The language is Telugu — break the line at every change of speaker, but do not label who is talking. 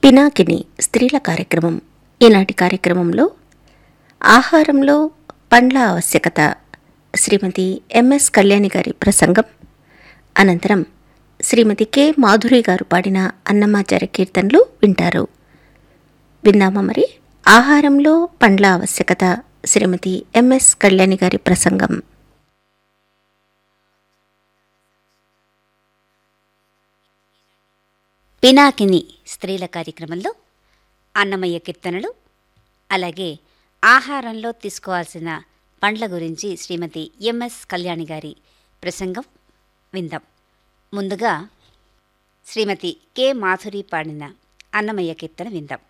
పినాకిని స్త్రీల కార్యక్రమం ఈనాటి కార్యక్రమంలో ఆహారంలో పండ్ల ఆవశ్యకత శ్రీమతి ఎంఎస్ కళ్యాణి గారి ప్రసంగం అనంతరం శ్రీమతి కె మాధురి గారు పాడిన అన్నమాచార్య కీర్తనలు వింటారు విన్నామా మరి ఆహారంలో పండ్ల ఆవశ్యకత శ్రీమతి ఎంఎస్ కళ్యాణి గారి ప్రసంగం
పినాకిని స్త్రీల కార్యక్రమంలో అన్నమయ్య కీర్తనలు అలాగే ఆహారంలో తీసుకోవాల్సిన పండ్ల గురించి శ్రీమతి ఎంఎస్ కళ్యాణి గారి ప్రసంగం విందాం ముందుగా శ్రీమతి కె మాధురి పాడిన అన్నమయ్య కీర్తన విందాం